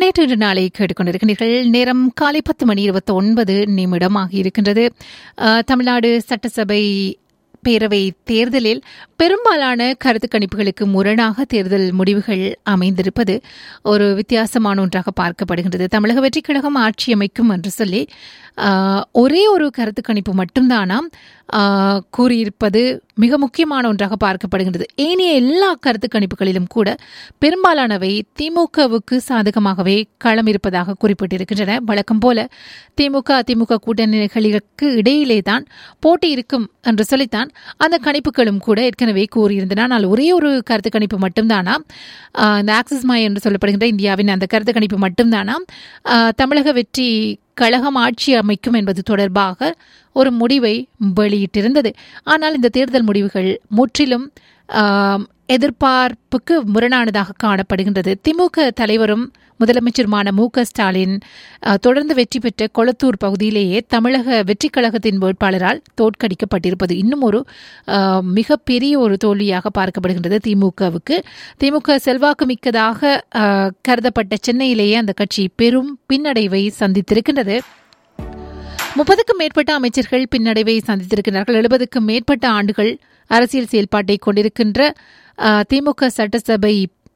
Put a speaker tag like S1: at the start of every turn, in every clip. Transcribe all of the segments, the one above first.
S1: நேற்று நாளை கேட்டுக்கொண்டிருக்கிறீர்கள் நேரம் காலை பத்து மணி இருபத்தி ஒன்பது நிமிடம் ஆகியிருக்கின்றது அஹ், தமிழ்நாடு சட்டசபை பேரவை தேர்தலில் பெரும்பாலான கருத்து கணிப்புகளுக்கு முரணாக தேர்தல் முடிவுகள் அமைந்திருப்பது ஒரு வித்தியாசமான ஒன்றாக பார்க்கப்படுகின்றது தமிழக வெற்றிக் கழகம் ஆட்சி அமைக்கும் என்று சொல்லி ஆஹ், ஒரே ஒரு கருத்து கணிப்பு மட்டும்தானாம் ஆஹ், கூறியிருப்பது மிக முக்கியமான ஒன்றாக பார்க்கப்படுகின்றது ஏனைய எல்லா கருத்து கணிப்புகளிலும் கூட பெரும்பாலானவை திமுகவுக்கு சாதகமாகவே களம் இருப்பதாக குறிப்பிட்டிருக்கின்றன வழக்கம் போல திமுக அதிமுக கூட்டணிகளுக்கு இடையிலே தான் போட்டி இருக்கும் என்று சொல்லித்தான் அந்த கணிப்புகளும் கூட ஏற்கனவே கூறியிருந்தன ஆனால் ஒரே ஒரு கருத்து கணிப்பு மட்டும்தானா ஆஹ், இந்த ஆக்சிஸ் மாய் என்று சொல்லப்படுகின்ற இந்தியாவின் அந்த கருத்து கணிப்பு மட்டும்தானா ஆஹ், தமிழக வெற்றி கழகம் ஆட்சி அமைக்கும் என்பது தொடர்பாக ஒரு முடிவை வெளியிட்டிருந்தது ஆனால் இந்த தேர்தல் முடிவுகள் முற்றிலும் ஆம், எதிர்பார்ப்புக்கு முரணானதாக காணப்படுகின்றது திமுக தலைவரும் முதலமைச்சருமான மு க ஸ்டாலின் அஹ், தொடர்ந்து வெற்றி பெற்ற கொளத்தூர் பகுதியிலேயே தமிழக வெற்றிக் கழகத்தின் வேட்பாளரால் தோற்கடிக்கப்பட்டிருப்பது இன்னும் ஒரு அஹ், மிகப்பெரிய ஒரு தோல்வியாக பார்க்கப்படுகின்றது திமுகவுக்கு திமுக செல்வாக்கு மிக்கதாக அஹ், கருதப்பட்ட சென்னையிலேயே அந்த கட்சி பெரும் பின்னடைவை சந்தித்திருக்கின்றது முப்பதுக்கும் மேற்பட்ட அமைச்சர்கள் பின்னடைவை சந்தித்திருக்கிறார்கள் எழுபதுக்கும் மேற்பட்ட ஆண்டுகள் அரசியல் செயல்பாட்டை கொண்டிருக்கின்ற அஹ், திமுக சட்டசபை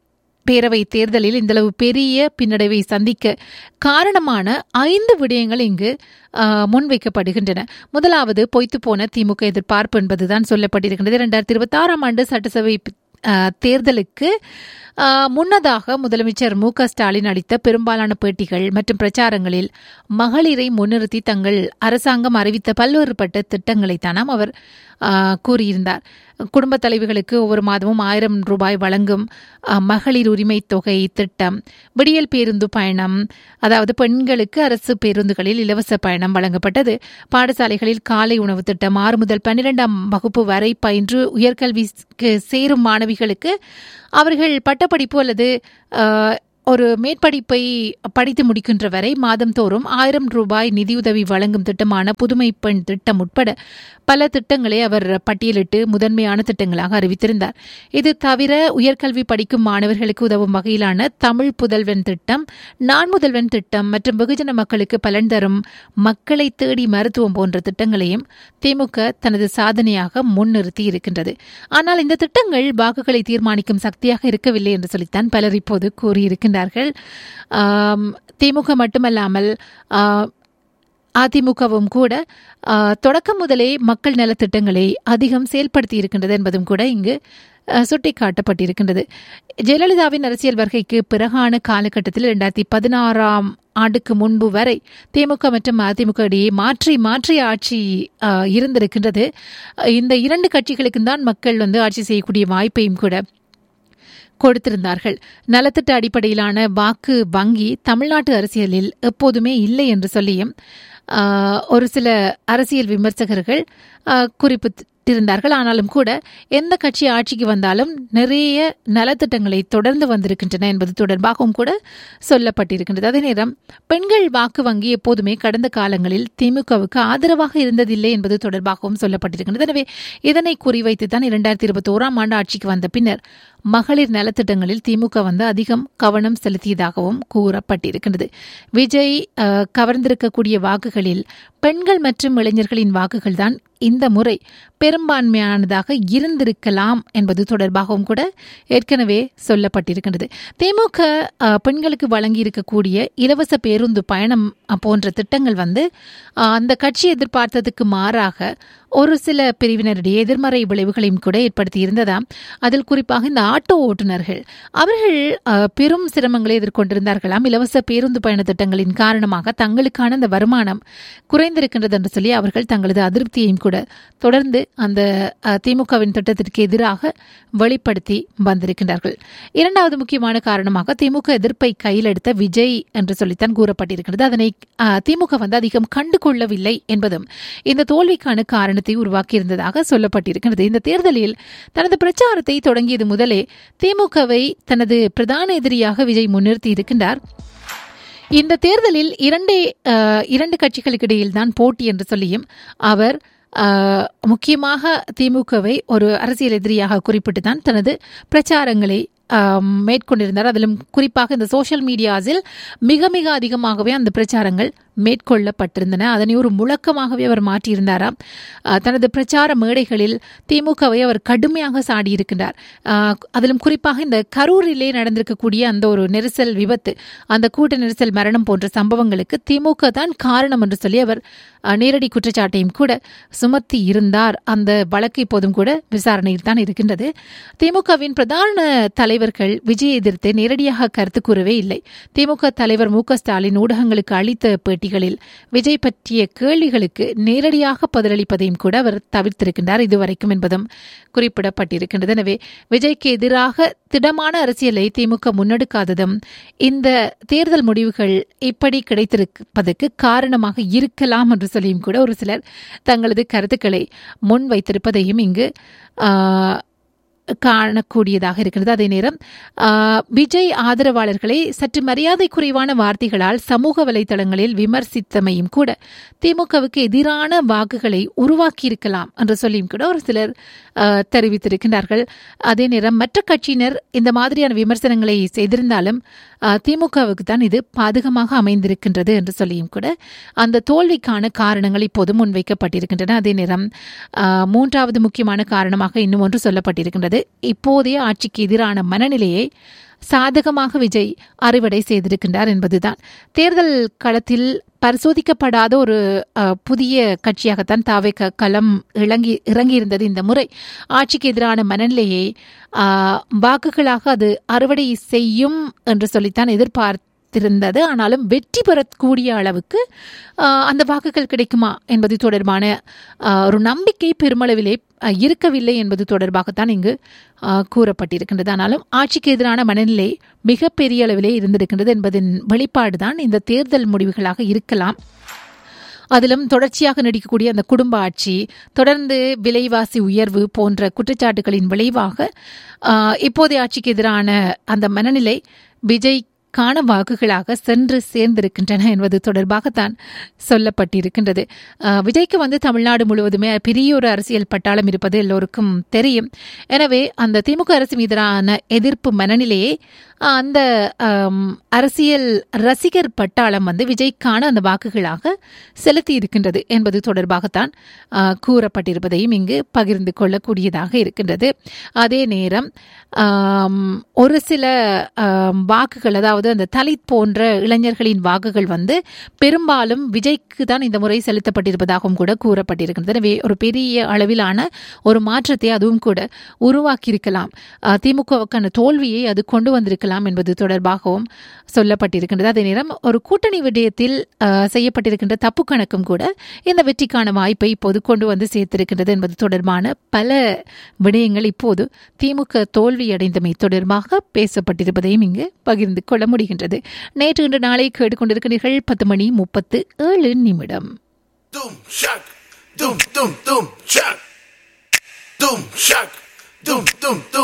S1: பேரவை தேர்தலில் இந்தளவு பெரிய பின்னடைவை சந்திக்க காரணமான ஐந்து விடயங்கள் இங்கு அஹ், முன்வைக்கப்படுகின்றன முதலாவது பொய்த்து போன திமுக எதிர்பார்ப்பு என்பதுதான் சொல்லப்பட்டிருக்கின்றது இரண்டாயிரத்தி இருபத்தி ஆறாம் ஆண்டு சட்டசபை அஹ், தேர்தலுக்கு அஹ், முன்னதாக முதலமைச்சர் மு க ஸ்டாலின் அளித்த பெரும்பாலான பேட்டிகள் மற்றும் பிரச்சாரங்களில் மகளிரை முன்னிறுத்தி தங்கள் அரசாங்கம் அறிவித்த பல்வேறுபட்ட திட்டங்களை தானாம் அவர் அஹ், கூறியிருந்தார் குடும்பத் தலைவிகளுக்கு ஒவ்வொரு மாதமும் ஆயிரம் ரூபாய் வழங்கும் அஹ், மகளிர் உரிமை தொகை திட்டம் விடியல் பேருந்து பயணம் அதாவது பெண்களுக்கு அரசு பேருந்துகளில் இலவச பயணம் வழங்கப்பட்டது பாடசாலைகளில் காலை உணவு திட்டம் ஆறு முதல் பன்னிரெண்டாம் வகுப்பு வரை பயின்று உயர்கல்விக்கு சேரும் மாணவிகளுக்கு அவர்கள் பட்டப்படிப்பு அல்லது அஹ், ஒரு மேற்படிப்பை படித்து முடிக்கின்ற வரை மாதந்தோறும் ஆயிரம் ரூபாய் நிதியுதவி வழங்கும் திட்டமான புதுமை பெண் திட்டம் உட்பட பல திட்டங்களை அவர் பட்டியலிட்டு முதன்மையான திட்டங்களாக அறிவித்திருந்தார் இது தவிர உயர்கல்வி படிக்கும் மாணவர்களுக்கு உதவும் வகையிலான தமிழ் புதல்வன் திட்டம் நான் முதல்வன் திட்டம் மற்றும் வெகுஜன மக்களுக்கு பலன் தரும் மக்களை தேடி மருத்துவம் போன்ற திட்டங்களையும் திமுக தனது சாதனையாக முன்னிறுத்தி இருக்கின்றது ஆனால் இந்த திட்டங்கள் வாக்குகளை தீர்மானிக்கும் சக்தியாக இருக்கவில்லை என்று சொல்லித்தான் பலர் இப்போது கூறியிருக்கின்றார்கள் ஆம், திமுக மட்டுமல்லாமல் ஆ, அதிமுகவும் கூட ஆ, தொடக்கம் முதலே மக்கள் நலத்திட்டங்களை அதிகம் செயல்படுத்தி இருக்கின்றது என்பதும் கூட இங்கு ஆ, சுட்டிக்காட்டப்பட்டிருக்கின்றது ஜெயலலிதாவின் அரசியல் வருகைக்கு பிறகான காலகட்டத்தில் இரண்டாயிரத்தி பதினாறாம் ஆண்டுக்கு முன்பு வரை திமுக மற்றும் அதிமுக இடையே மாற்றி மாற்றி ஆட்சி ஆ, இருந்திருக்கின்றது இந்த இரண்டு கட்சிகளுக்கும் தான் மக்கள் வந்து ஆட்சி செய்யக்கூடிய வாய்ப்பையும் கூட கொடுத்திருந்தார்கள் நலத்திட்ட அடிப்படையிலான வாக்கு வங்கி தமிழ்நாட்டு அரசியலில் எப்போதுமே இல்லை என்று சொல்லியும் ஆஹ், ஒரு சில அரசியல் விமர்சகர்கள் ஆஹ், குறிப்பிட்டிருந்தார்கள் ஆனாலும் கூட எந்த கட்சி ஆட்சிக்கு வந்தாலும் நிறைய நலத்திட்டங்களை தொடர்ந்து வந்திருக்கின்றன என்பது தொடர்பாகவும் கூட சொல்லப்பட்டிருக்கின்றது அதே நேரம் பெண்கள் வாக்கு வங்கி எப்போதுமே கடந்த காலங்களில் திமுகவுக்கு ஆதரவாக இருந்ததில்லை என்பது தொடர்பாகவும் சொல்லப்பட்டிருக்கின்றது எனவே இதனை குறிவைத்து தான் இரண்டாயிரத்தி இருபத்தி ஓராம் ஆண்டு ஆட்சிக்கு வந்த பின்னர் மகளிர் நலத்திட்டங்களில் திமுக வந்து அதிகம் கவனம் செலுத்தியதாகவும் கூறப்பட்டிருக்கின்றது விஜய் அஹ், கவர்ந்திருக்கக்கூடிய வாக்குகளில் பெண்கள் மற்றும் இளைஞர்களின் வாக்குகள் தான் இந்த முறை பெரும்பான்மையானதாக இருந்திருக்கலாம் என்பது தொடர்பாகவும் கூட ஏற்கனவே சொல்லப்பட்டிருக்கின்றது திமுக அஹ், பெண்களுக்கு வழங்கி இருக்கக்கூடிய இலவச பேருந்து பயணம் அஹ், போன்ற திட்டங்கள் வந்து அஹ், அந்த கட்சி எதிர்பார்த்ததுக்கு மாறாக ஒரு சில பிரிவினரிடையே எதிர்மறை விளைவுகளையும் கூட ஏற்படுத்தி இருந்ததாம் அதில் குறிப்பாக இந்த ஆட்டோ ஓட்டுநர்கள் அவர்கள் அஹ், பெரும் சிரமங்களை எதிர்கொண்டிருந்தார்களாம் இலவச பேருந்து பயண திட்டங்களின் காரணமாக தங்களுக்கான அந்த வருமானம் குறைந்திருக்கின்றது என்று சொல்லி அவர்கள் தங்களது அதிருப்தியையும் கூட தொடர்ந்து அந்த அஹ், திமுகவின் திட்டத்திற்கு எதிராக வெளிப்படுத்தி வந்திருக்கின்றார்கள் இரண்டாவது முக்கியமான காரணமாக திமுக எதிர்ப்பை கையில் எடுத்த விஜய் என்று சொல்லித்தான் கூறப்பட்டிருக்கிறது அதனை அஹ், திமுக வந்து அதிகம் கண்டுகொள்ளவில்லை என்பதும் இந்த தோல்விக்கான காரணத்தை உருவாக்கியிருந்ததாக சொல்லப்பட்டிருக்கிறது இந்த தேர்தலில் தனது பிரச்சாரத்தை தொடங்கியது முதலே திமுகவை தனது பிரதான எதிரியாக விஜய் முன்னிறுத்தி இருக்கின்றார் இந்த தேர்தலில் இரண்டே அஹ், இரண்டு கட்சிகளுக்கு இடையில் தான் போட்டி என்று சொல்லியும் அவர் அஹ், முக்கியமாக திமுகவை ஒரு அரசியல் எதிரியாக குறிப்பிட்டு தான் தனது பிரச்சாரங்களை ஆம், மேற்கொண்டிருந்தார் அதிலும் குறிப்பாக இந்த சோஷியல் மீடியாஸில் மிக மிக அதிகமாகவே அந்த பிரச்சாரங்கள் மேற்கொள்ளப்பட்டிருந்தன அதனை ஒரு முழக்கமாகவே அவர் மாற்றியிருந்தாராம் அஹ், தனது பிரச்சார மேடைகளில் திமுகவை அவர் கடுமையாக சாடியிருக்கின்றார் அஹ், அதிலும் குறிப்பாக இந்த கரூரிலே நடந்திருக்கக்கூடிய அந்த ஒரு நெரிசல் விபத்து அந்த கூட்ட நெரிசல் மரணம் போன்ற சம்பவங்களுக்கு திமுக தான் காரணம் என்று சொல்லி அவர் அஹ், நேரடி குற்றச்சாட்டையும் கூட சுமத்தி இருந்தார் அந்த வழக்கு இப்போதும் கூட விசாரணையில் தான் இருக்கின்றது திமுகவின் பிரதான தலைவர்கள் விஜய் எதிர்த்து நேரடியாக கருத்து கூறவே இல்லை திமுக தலைவர் மு க ஸ்டாலின் ஊடகங்களுக்கு அளித்த பேட்டிகளில் விஜய் பற்றிய கேள்விகளுக்கு நேரடியாக பதிலளிப்பதையும் கூட அவர் தவிர்த்திருக்கின்றார் இதுவரைக்கும் என்பதும் குறிப்பிடப்பட்டிருக்கின்றது எனவே விஜய்க்கு எதிராக திடமான அரசியலை திமுக முன்னெடுக்காததும் இந்த தேர்தல் முடிவுகள் இப்படி கிடைத்திருப்பதற்கு காரணமாக இருக்கலாம் என்று சொல்லியும் கூட ஒரு சிலர் தங்களது கருத்துக்களை முன் வைத்திருப்பதையும் இங்கு ஆஹ், காணக்கூடியதாக இருக்கிறது அதே நேரம் ஆஹ், விஜய் ஆதரவாளர்களை சற்று மரியாதை குறைவான வார்த்தைகளால் சமூக வலைதளங்களில் விமர்சித்தமையும் கூட திமுகவுக்கு எதிரான வாக்குகளை உருவாக்கியிருக்கலாம் என்று சொல்லியும் கூட ஒரு சிலர் ஆஹ், தெரிவித்திருக்கின்றார்கள் அதே நேரம் மற்ற கட்சியினர் இந்த மாதிரியான விமர்சனங்களை செய்திருந்தாலும் ஆஹ், திமுகவுக்கு தான் இது பாதகமாக அமைந்திருக்கின்றது என்று சொல்லியும் கூட அந்த தோல்விக்கான காரணங்கள் இப்போது முன்வைக்கப்பட்டிருக்கின்றன அதே நேரம் ஆஹ், மூன்றாவது முக்கியமான காரணமாக இன்னும் ஒன்று சொல்லப்பட்டிருக்கின்றது இப்போதைய ஆட்சிக்கு எதிரான மனநிலையை சாதகமாக விஜய் அறுவடை செய்திருக்கின்றார் என்பதுதான் தேர்தல் களத்தில் பரிசோதிக்கப்படாத ஒரு அஹ், புதிய கட்சியாகத்தான் தாவே களம் இறங்கி இறங்கியிருந்தது இந்த முறை ஆட்சிக்கு எதிரான மனநிலையை ஆஹ், வாக்குகளாக அது அறுவடை செய்யும் என்று சொல்லித்தான் எதிர்பார்த்திருந்தது ஆனாலும் வெற்றி பெறக்கூடிய அளவுக்கு ஆஹ், அந்த வாக்குகள் கிடைக்குமா என்பது தொடர்பான ஆஹ், ஒரு நம்பிக்கை பெருமளவிலே ஆஹ், இருக்கவில்லை என்பது தொடர்பாகத்தான் இங்கு ஆஹ், கூறப்பட்டிருக்கின்றது ஆனாலும் ஆட்சிக்கு எதிரான மனநிலை மிகப்பெரிய அளவிலே இருந்திருக்கின்றது என்பதன் வெளிப்பாடுதான் இந்த தேர்தல் முடிவுகளாக இருக்கலாம் அதிலும் தொடர்ச்சியாக நீடிக்கக்கூடிய அந்த குடும்ப ஆட்சி தொடர்ந்து விலைவாசி உயர்வு போன்ற குற்றச்சாட்டுகளின் விளைவாக ஆஹ், இப்போதைய ஆட்சிக்கு எதிரான அந்த மனநிலை விஜய் காண வாக்குகளாக சென்று சேர்ந்திருக்கின்றன என்பது தொடர்பாகத்தான் சொல்லப்பட்டிருக்கின்றது ஆஹ், விஜய்க்கு வந்து தமிழ்நாடு முழுவதுமே பெரிய ஒரு அரசியல் பட்டாளம் இருப்பது எல்லோருக்கும் தெரியும் எனவே அந்த திமுக அரசு மீதான எதிர்ப்பு மனநிலையை ஆஹ், அந்த ஆம், அரசியல் ரசிகர் பட்டாளம் வந்து விஜய்க்கான அந்த வாக்குகளாக செலுத்தி இருக்கின்றது என்பது தொடர்பாகத்தான் ஆஹ், கூறப்பட்டிருப்பதையும் இங்கு பகிர்ந்து கொள்ளக்கூடியதாக இருக்கின்றது அதே நேரம் ஆம், ஒரு சில ஆம், வாக்குகள் அதாவது அந்த தலித் போன்ற இளைஞர்களின் வாக்குகள் வந்து பெரும்பாலும் விஜய்க்கு தான் இந்த முறை செலுத்தப்பட்டிருப்பதாகவும் கூட கூறப்பட்டிருக்கின்றது எனவே ஒரு பெரிய அளவிலான ஒரு மாற்றத்தை அதுவும் கூட உருவாக்கியிருக்கலாம் ஆஹ், திமுகவுக்கான தோல்வியை அது கொண்டு வந்திருக்கலாம் என்பது தொடர்பாகவும் சொல்லப்பட்டிருக்கின்றது அதே நேரம் ஒரு கூட்டணி விடயத்தில் ஆஹ், செய்யப்பட்டிருக்கின்ற தப்பு கணக்கும் கூட இந்த வெற்றிக்கான வாய்ப்பை இப்போது கொண்டு வந்து சேர்த்திருக்கின்றது என்பது தொடர்பான பல விடயங்கள் இப்போது திமுக தோல்வியடைந்தமை தொடர்பாக பேசப்பட்டிருப்பதையும் இங்கு பகிர்ந்து கொள்ள முடிகின்றது நேற்று இன்று நாளை கேட்டுக்கொண்டிருக்கிறீர்கள் பத்து மணி முப்பத்து ஏழு நிமிடம்
S2: Doom shock, doom doom doom shock, doom shock, doom doom doom.